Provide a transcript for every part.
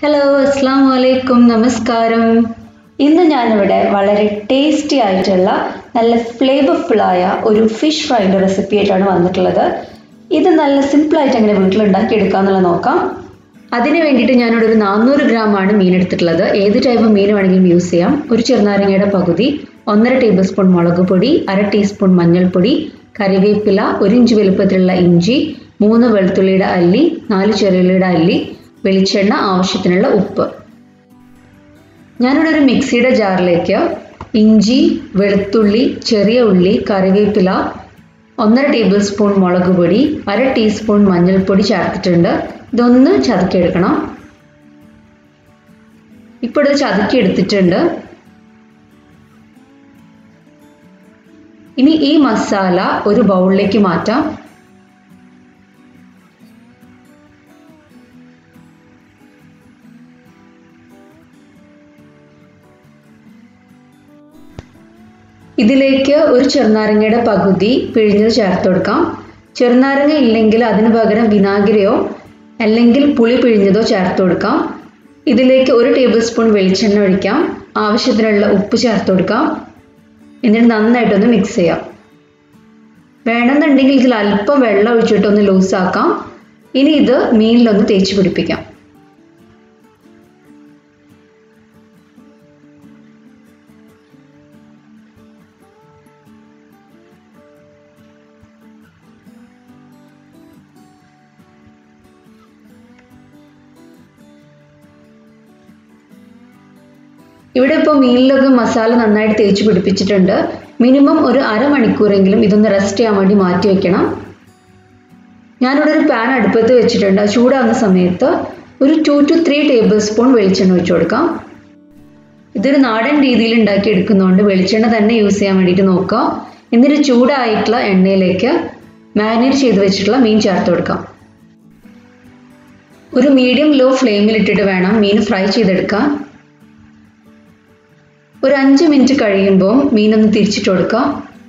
hello അസ്സാം വലൈക്കും നമസ്കാരം ഇന്ന് ഞാനിവിടെ വളരെ ടേസ്റ്റി ആയിട്ടുള്ള നല്ല ഫ്ലേവർഫുള്ളായ ഒരു ഫിഷ് ഫ്രൈൻ്റെ റെസിപ്പി ആയിട്ടാണ് വന്നിട്ടുള്ളത് ഇത് നല്ല സിമ്പിളായിട്ട് എങ്ങനെ വീട്ടിൽ ഉണ്ടാക്കിയെടുക്കാമെന്നുള്ളത് നോക്കാം അതിന് വേണ്ടിയിട്ട് ഞാനിവിടെ ഒരു നാനൂറ് ഗ്രാം ആണ് മീൻ എടുത്തിട്ടുള്ളത് ഏത് ടൈപ്പ് മീൻ വേണമെങ്കിലും യൂസ് ചെയ്യാം ഒരു ചെറുനാരങ്ങയുടെ പകുതി ഒന്നര ടേബിൾ സ്പൂൺ മുളക് പൊടി അര ടീസ്പൂൺ മഞ്ഞൾപ്പൊടി കറിവേപ്പില ഒരു ഇഞ്ച് വലുപ്പത്തിലുള്ള ഇഞ്ചി മൂന്ന് വെളുത്തുള്ളിയുടെ അല്ലി നാല് ചെറുള്ളിയുടെ അല്ലി വെളിച്ചെണ്ണ ആവശ്യത്തിനുള്ള ഉപ്പ് ഞാനിവിടെ ഒരു മിക്സിയുടെ ജാറിലേക്ക് ഇഞ്ചി വെളുത്തുള്ളി ചെറിയ ഉള്ളി കറിവേപ്പില ഒന്നര ടേബിൾ സ്പൂൺ മുളക് പൊടി അര ടീസ്പൂൺ മഞ്ഞൾപ്പൊടി ചേർത്തിട്ടുണ്ട് ഇതൊന്ന് ചതുക്കിയെടുക്കണം ഇപ്പോൾ ഇത് ചതുക്കി എടുത്തിട്ടുണ്ട് ഇനി ഈ മസാല ഒരു ബൗളിലേക്ക് മാറ്റാം ഇതിലേക്ക് ഒരു ചെറുനാരങ്ങയുടെ പകുതി പിഴിഞ്ഞത് ചേർത്ത് കൊടുക്കാം ചെറുനാരങ്ങ ഇല്ലെങ്കിൽ അതിന് പകരം വിനാഗിരിയോ അല്ലെങ്കിൽ പുളി പിഴിഞ്ഞതോ ചേർത്ത് കൊടുക്കാം ഇതിലേക്ക് ഒരു ടേബിൾ സ്പൂൺ വെളിച്ചെണ്ണ ഒഴിക്കാം ആവശ്യത്തിനുള്ള ഉപ്പ് ചേർത്ത് കൊടുക്കാം എന്നിട്ട് നന്നായിട്ടൊന്ന് മിക്സ് ചെയ്യാം വേണമെന്നുണ്ടെങ്കിൽ ഇതിൽ അല്പം വെള്ളം ഒഴിച്ചിട്ടൊന്ന് ലൂസാക്കാം ഇനി ഇത് മീനിലൊന്ന് തേച്ച് പിടിപ്പിക്കാം ഇവിടെ ഇപ്പോൾ മീനിലൊക്കെ മസാല നന്നായിട്ട് തേച്ച് പിടിപ്പിച്ചിട്ടുണ്ട് മിനിമം ഒരു അരമണിക്കൂറെങ്കിലും ഇതൊന്ന് റെസ്റ്റ് ചെയ്യാൻ വേണ്ടി മാറ്റി വെക്കണം ഞാനിവിടെ ഒരു പാൻ അടുപ്പത്ത് വെച്ചിട്ടുണ്ട് അത് ചൂടാകുന്ന സമയത്ത് ഒരു two to three tablespoon വെളിച്ചെണ്ണ ഒഴിച്ചു കൊടുക്കാം ഇതൊരു നാടൻ രീതിയിൽ ഉണ്ടാക്കി എടുക്കുന്നതുകൊണ്ട് വെളിച്ചെണ്ണ തന്നെ യൂസ് ചെയ്യാൻ വേണ്ടിയിട്ട് നോക്കുക എന്നിട്ട് ചൂടായിട്ടുള്ള എണ്ണയിലേക്ക് മാരിനേറ്റ് ചെയ്ത് വെച്ചിട്ടുള്ള മീൻ ചേർത്ത് കൊടുക്കാം ഒരു മീഡിയം ലോ ഫ്ലെയിമിൽ ഇട്ടിട്ട് വേണം മീൻ ഫ്രൈ ചെയ്തെടുക്കാൻ ഒരു അഞ്ച് മിനിറ്റ് കഴിയുമ്പോൾ മീനൊന്ന് തിരിച്ചിട്ട് കൊടുക്കാം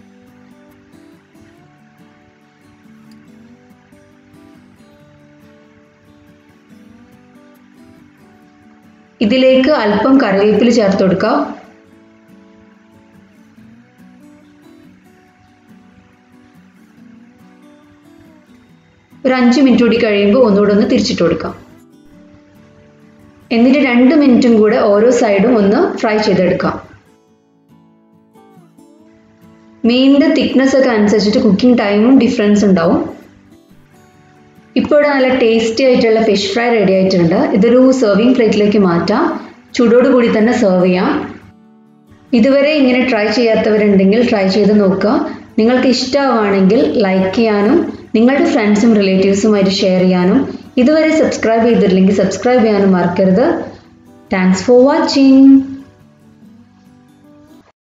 ഇതിലേക്ക് അല്പം കറിവേപ്പില ചേർത്ത് കൊടുക്കാം ഒരു അഞ്ച് മിനിറ്റ് കൂടി കഴിയുമ്പോൾ ഒന്നുകൂടെ ഒന്ന് തിരിച്ചിട്ട് കൊടുക്കാം എന്നിട്ട് രണ്ട് മിനിറ്റും കൂടെ ഓരോ സൈഡും ഒന്ന് ഫ്രൈ ചെയ്തെടുക്കാം മീനിൻ്റെ തിക്നെസ് ഒക്കെ അനുസരിച്ചിട്ട് കുക്കിംഗ് ടൈമും ഡിഫറൻസ് ഉണ്ടാവും ഇപ്പോൾ ഇവിടെ നല്ല ടേസ്റ്റി ആയിട്ടുള്ള ഫിഷ് ഫ്രൈ റെഡി ആയിട്ടുണ്ട് ഇതൊരു സെർവിങ് പ്ലേറ്റിലേക്ക് മാറ്റാം ചൂടോട് കൂടി തന്നെ സെർവ് ചെയ്യാം ഇതുവരെ ഇങ്ങനെ ട്രൈ ചെയ്യാത്തവരുണ്ടെങ്കിൽ ട്രൈ ചെയ്ത് നോക്കുക നിങ്ങൾക്ക് ഇഷ്ടമാണെങ്കിൽ ലൈക്ക് ചെയ്യാനും നിങ്ങളുടെ ഫ്രണ്ട്സും റിലേറ്റീവ്സുമായിട്ട് ഷെയർ ചെയ്യാനും ഇതുവരെ സബ്സ്ക്രൈബ് ചെയ്തിട്ടില്ലെങ്കിൽ സബ്സ്ക്രൈബ് ചെയ്യാനും മറക്കരുത് താങ്ക്സ് ഫോർ വാച്ചിങ്